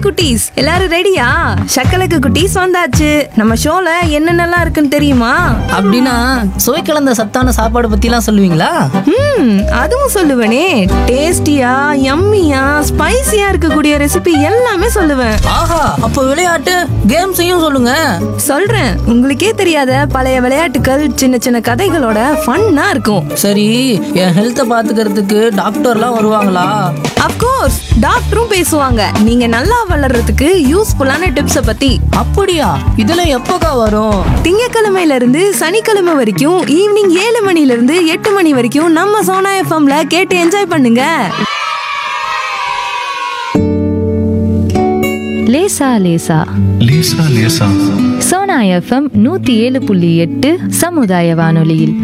குட்டீஸ் எல்லாரும் ரெடியா சக்கலக்கு குட்டீஸ் வந்தாச்சு நம்ம ஷோல என்னென்னலாம் இருக்குன்னு தெரியுமா அப்படின்னா சுவை கலந்த சத்தான சாப்பாடு பத்திலாம் சொல்லுவீங்களா ம் அதுவும் சொல்லுவேனே டேஸ்டியா யம்மியா ஸ்பைசியா இருக்கக்கூடிய ரெசிபி எல்லாமே சொல்லுவேன் ஆஹா அப்போ விளையாட்டு கேம்ஸையும் சொல்லுங்க சொல்றேன் உங்களுக்கே தெரியாத பழைய விளையாட்டுகள் சின்ன சின்ன கதைகளோட ஃபன்னா இருக்கும் சரி என் ஹெல்த்தை பாத்துக்கிறதுக்கு டாக்டர்லாம் வருவாங்களா அப்கோர்ஸ் டாக்டரும் பேசுவாங்க நீங்க நல்லா வளர்றதுக்கு யூஸ்ஃபுல்லான டிப்ஸ பத்தி அப்படியா இதெல்லாம் எப்போக்கா வரும் திங்கக்கிழமையில இருந்து சனிக்கிழமை வரைக்கும் ஈவினிங் ஏழு மணில இருந்து எட்டு மணி வரைக்கும் நம்ம சோனா எஃப்எம்ல கேட்டு என்ஜாய் பண்ணுங்க லேசா லேசா லேசா லேசா சோனா எஃப்எம் நூத்தி ஏழு புள்ளி எட்டு சமுதாய வானொலியில்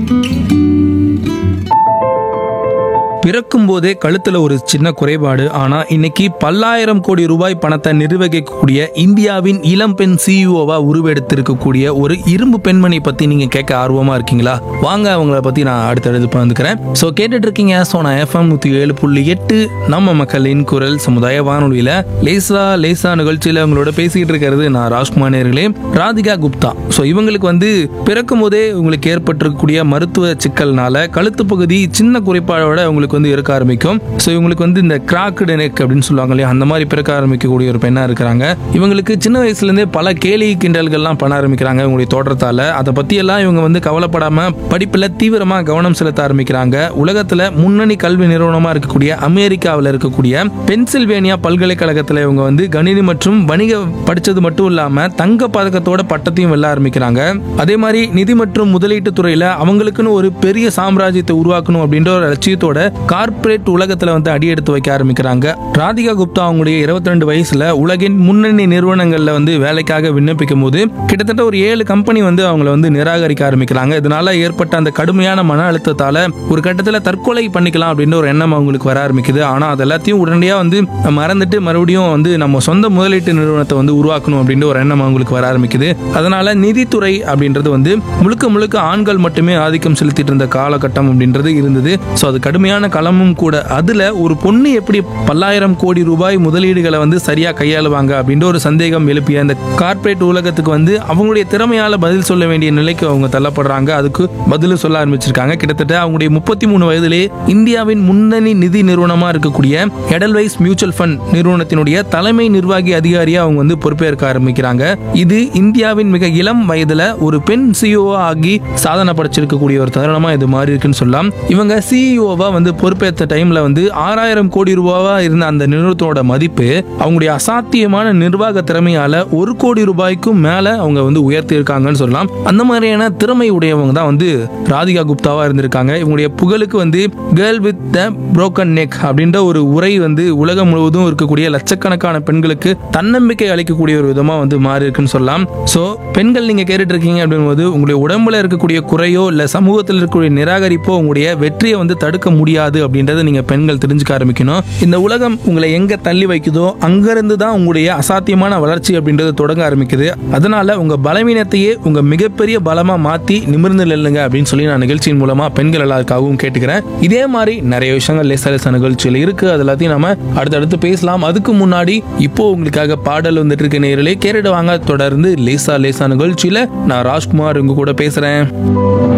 பிறக்கும் போதே கழுத்துல ஒரு சின்ன குறைபாடு ஆனா இன்னைக்கு பல்லாயிரம் கோடி ரூபாய் பணத்தை நிர்வகிக்கக்கூடிய இந்தியாவின் இளம் பெண் சிஇஓவா உருவெடுத்திருக்கக்கூடிய ஒரு இரும்பு பெண்மணி பத்தி நீங்க கேட்க ஆர்வமா இருக்கீங்களா வாங்க அவங்கள பத்தி நான் அடுத்தடுத்து பகிர்ந்துக்கிறேன் ஸோ கேட்டுட்டு இருக்கீங்க ஸோ நான் எஃப்எம் நூத்தி ஏழு புள்ளி எட்டு நம்ம மக்களின் குரல் சமுதாய வானொலியில லேசா லேசா நிகழ்ச்சியில அவங்களோட பேசிக்கிட்டு இருக்கிறது நான் ராஜ்குமார் நேர்களே ராதிகா குப்தா ஸோ இவங்களுக்கு வந்து பிறக்கும் போதே உங்களுக்கு ஏற்பட்டிருக்கக்கூடிய மருத்துவ சிக்கல்னால கழுத்து பகுதி சின்ன குறைபாடோட உங்களுக்கு வந்து இருக்க ஆரம்பிக்கும் ஸோ இவங்களுக்கு வந்து இந்த கிராக்டு நெக் அப்படின்னு சொல்லுவாங்க இல்லையா அந்த மாதிரி பிறக்க ஆரம்பிக்கக்கூடிய ஒரு பெண்ணா இருக்கிறாங்க இவங்களுக்கு சின்ன வயசுலேருந்தே பல கேலி கிண்டல்கள்லாம் பண்ண ஆரம்பிக்கிறாங்க இவங்களுடைய தோற்றத்தால அதை பத்தி எல்லாம் இவங்க வந்து கவலைப்படாம படிப்புல தீவிரமா கவனம் செலுத்த ஆரம்பிக்கிறாங்க உலகத்துல முன்னணி கல்வி நிறுவனமா இருக்கக்கூடிய அமெரிக்காவில் இருக்கக்கூடிய பென்சில்வேனியா பல்கலைக்கழகத்துல இவங்க வந்து கணினி மற்றும் வணிக படிச்சது மட்டும் இல்லாம தங்க பதக்கத்தோட பட்டத்தையும் வெல்ல ஆரம்பிக்கிறாங்க அதே மாதிரி நிதி மற்றும் முதலீட்டு துறையில அவங்களுக்குன்னு ஒரு பெரிய சாம்ராஜ்யத்தை உருவாக்கணும் அப்படின்ற ஒரு லட்சியத்தோட கார்ப்பரேட் உலகத்துல வந்து அடியெடுத்து வைக்க ஆரம்பிக்கிறாங்க ராதிகா குப்தா அவங்களுடைய 22 வயசுல உலகின் முன்னணி நிறுவனங்கள்ல வந்து வேலைக்காக விண்ணப்பிக்கும் போது கிட்டத்தட்ட ஒரு ஏழு கம்பெனி வந்து அவங்கள வந்து நிராகரிக்க ஆரம்பிக்கிறாங்க இதனால ஏற்பட்ட அந்த கடுமையான மன அழுத்தத்தால ஒரு கட்டத்துல தற்கொலை பண்ணிக்கலாம் அப்படின்ற ஒரு எண்ணம் அவங்களுக்கு வர ஆரம்பிக்குது ஆனா அது எல்லாத்தையும் உடனடியா வந்து மறந்துட்டு மறுபடியும் வந்து நம்ம சொந்த முதலீட்டு நிறுவனத்தை வந்து உருவாக்கணும் அப்படின்ற ஒரு எண்ணம் அவங்களுக்கு வர ஆரம்பிக்குது அதனால நிதித்துறை அப்படின்றது வந்து முழுக்க முழுக்க ஆண்கள் மட்டுமே ஆதிக்கம் செலுத்திட்டு இருந்த காலகட்டம் அப்படின்றது இருந்தது ஸோ அது கடுமையான களமும் கூட அதுல ஒரு பொண்ணு எப்படி பல்லாயிரம் கோடி ரூபாய் முதலீடுகளை வந்து சரியா கையாளுவாங்க அப்படின்ற ஒரு சந்தேகம் எழுப்பிய அந்த கார்ப்பரேட் உலகத்துக்கு வந்து அவங்களுடைய திறமையால பதில் சொல்ல வேண்டிய நிலைக்கு அவங்க தள்ளப்படுறாங்க அதுக்கு பதில் சொல்ல ஆரம்பிச்சிருக்காங்க கிட்டத்தட்ட அவங்களுடைய முப்பத்தி மூணு வயதிலே இந்தியாவின் முன்னணி நிதி நிறுவனமா இருக்கக்கூடிய எடல்வைஸ் மியூச்சுவல் ஃபண்ட் நிறுவனத்தினுடைய தலைமை நிர்வாகி அதிகாரியா அவங்க வந்து பொறுப்பேற்க ஆரம்பிக்கிறாங்க இது இந்தியாவின் மிக இளம் வயதுல ஒரு பெண் சிஇஓ ஆகி சாதனை படைச்சிருக்கக்கூடிய ஒரு தருணமா இது மாறி இருக்குன்னு சொல்லலாம் இவங்க சிஇஓவா வந்து பொறுப்பேற்ற டைம்ல வந்து ஆறாயிரம் கோடி ரூபாவா இருந்த அந்த நிறுவனத்தோட மதிப்பு அவங்களுடைய அசாத்தியமான நிர்வாக திறமையால ஒரு கோடி ரூபாய்க்கும் மேல அவங்க வந்து உயர்த்தி இருக்காங்கன்னு சொல்லலாம் அந்த மாதிரியான திறமை உடையவங்க தான் வந்து ராதிகா குப்தாவா இருந்திருக்காங்க இவங்களுடைய புகழுக்கு வந்து girl with the broken neck அப்படின்ற ஒரு உரை வந்து உலகம் முழுவதும் இருக்கக்கூடிய லட்சக்கணக்கான பெண்களுக்கு தன்னம்பிக்கை அளிக்கக்கூடிய ஒரு விதமா வந்து மாறி இருக்குன்னு சொல்லலாம் சோ பெண்கள் நீங்க கேட்டுட்டு இருக்கீங்க அப்படின்போது உங்களுடைய உடம்புல இருக்கக்கூடிய குறையோ இல்ல சமூகத்தில் இருக்கக்கூடிய நிராகரிப்போ உங்களுடைய வெற்றியை வந்து தடுக்க முடியாது அப்படின்றத நீங்க பெண்கள் தெரிஞ்சுக்க ஆரம்பிக்கணும் இந்த உலகம் உங்களை எங்க தள்ளி வைக்குதோ அங்கிருந்து தான் உங்களுடைய அசாத்தியமான வளர்ச்சி அப்படின்றது தொடங்க ஆரம்பிக்குது அதனால உங்க பலவீனத்தையே உங்க மிகப்பெரிய பலமா மாத்தி நிமிர்ந்து நில்லுங்க அப்படின்னு சொல்லி நான் நிகழ்ச்சியின் மூலமா பெண்கள் எல்லாருக்காகவும் கேட்டுக்கிறேன் இதே மாதிரி நிறைய விஷயங்கள் லேசா லேசா நிகழ்ச்சியில் இருக்கு அது எல்லாத்தையும் நம்ம அடுத்தடுத்து பேசலாம் அதுக்கு முன்னாடி இப்போ உங்களுக்காக பாடல் வந்துட்டு இருக்க நேரிலே கேட்டுட்டு வாங்க தொடர்ந்து லேசா லேசா நிகழ்ச்சியில நான் ராஜ்குமார் உங்க கூட பேசுறேன்